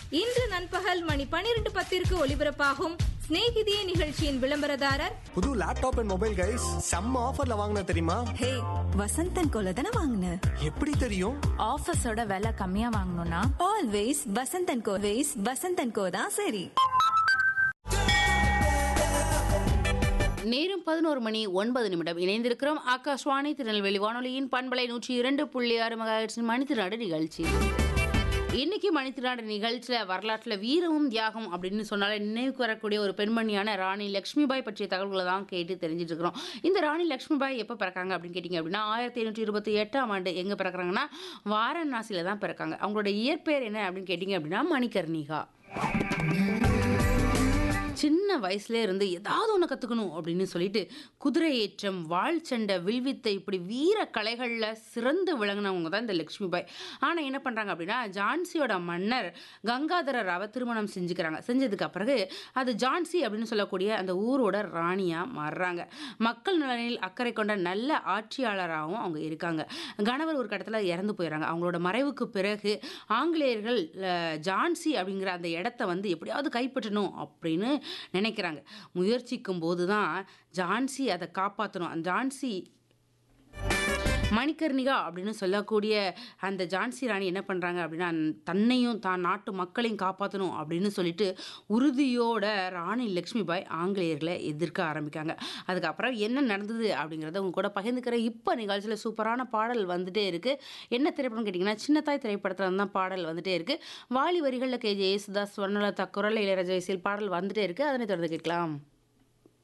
இன்று நண்பகல் மணி பனிரெண்டு பத்திற்கு ஒலிபரப்பாகும் சிநேகிதியே நிகழ்ச்சியின் விளம்பரதாரர் புது லேப்டாப் அண்ட் மொபைல் கைஸ் செம்ம ஆஃபர்ல வாங்கின தெரியுமா ஹே வசந்தன் கோல தானே வாங்கின எப்படி தெரியும் ஆஃபீஸோட விலை கம்மியா வாங்கணும்னா ஆல்வேஸ் வசந்தன் கோ வேஸ் வசந்தன் கோ தான் சரி நேரம் பதினோரு மணி ஒன்பது நிமிடம் இணைந்திருக்கிறோம் ஆகாஷ்வாணி திருநெல்வேலி வானொலியின் பண்பலை நூற்றி இரண்டு புள்ளி ஆறு மகாஹெர்ட்ஸின் மணித்திருநாடு நிகழ்ச்சி இன்னைக்கு மணித்திருநாடு நிகழ்ச்சியில் வரலாற்றில் வீரமும் தியாகம் அப்படின்னு சொன்னாலே நினைவுக்கு வரக்கூடிய ஒரு பெண்மணியான ராணி லக்ஷ்மிபாய் பற்றிய தகவல்களை தான் கேட்டு தெரிஞ்சுட்டு இருக்கிறோம் இந்த ராணி லக்ஷ்மிபாய் எப்போ பிறக்காங்க அப்படின்னு கேட்டிங்க அப்படின்னா ஆயிரத்தி எழுநூற்றி இருபத்தி எட்டாம் ஆண்டு எங்கே பிறக்கிறாங்கன்னா வாரணாசியில் தான் பிறக்காங்க அவங்களோட இயற்பெயர் என்ன அப்படின்னு கேட்டிங்க அப்படின்னா மணிகர்ணிகா சின்ன வயசுல இருந்து ஏதாவது ஒன்று கற்றுக்கணும் அப்படின்னு சொல்லிட்டு குதிரை ஏற்றம் வாழ் சண்டை வில்வித்தை இப்படி வீர கலைகளில் சிறந்து விளங்கினவங்க தான் இந்த லக்ஷ்மிபாய் ஆனால் என்ன பண்ணுறாங்க அப்படின்னா ஜான்சியோட மன்னர் கங்காதர ராவை திருமணம் செஞ்சுக்கிறாங்க செஞ்சதுக்கு பிறகு அது ஜான்சி அப்படின்னு சொல்லக்கூடிய அந்த ஊரோட ராணியாக மாறுறாங்க மக்கள் நலனில் அக்கறை கொண்ட நல்ல ஆட்சியாளராகவும் அவங்க இருக்காங்க கணவர் ஒரு கட்டத்தில் இறந்து போயிடுறாங்க அவங்களோட மறைவுக்கு பிறகு ஆங்கிலேயர்கள் அஹ், ஜான்சி அப்படிங்கிற அந்த இடத்த வந்து எப்படியாவது கைப்பற்றணும் அப்படின்னு நினைக்கிறாங்க முயற்சிக்கும் போது தான் ஜான்சி அதை காப்பாற்றணும் அந்த ஜான்சி மணிகர்ணிகா அப்படின்னு சொல்லக்கூடிய அந்த ஜான்சி ராணி என்ன பண்ணுறாங்க அப்படின்னா தன்னையும் தான் நாட்டு மக்களையும் காப்பாற்றணும் அப்படின்னு சொல்லிட்டு உறுதியோட ராணி லக்ஷ்மிபாய் ஆங்கிலேயர்களை எதிர்க்க ஆரம்பிக்காங்க அதுக்கப்புறம் என்ன நடந்தது அப்படிங்கிறத உங்க கூட பகிர்ந்துக்கிற இப்போ நிகழ்ச்சியில் சூப்பரான பாடல் வந்துட்டே இருக்குது என்ன திரைப்படம் கேட்டிங்கன்னா சின்னத்தாய் திரைப்படத்தில் தான் பாடல் வந்துட்டே இருக்குது வாலி வரிகளில் கே ஜே யேசுதாஸ் ஸ்வர்ணலதா குரல் இளையராஜா இசையில் பாடல் வந்துட்டே இருக்குது அதனை தொடர்ந்து கேட்கலாம்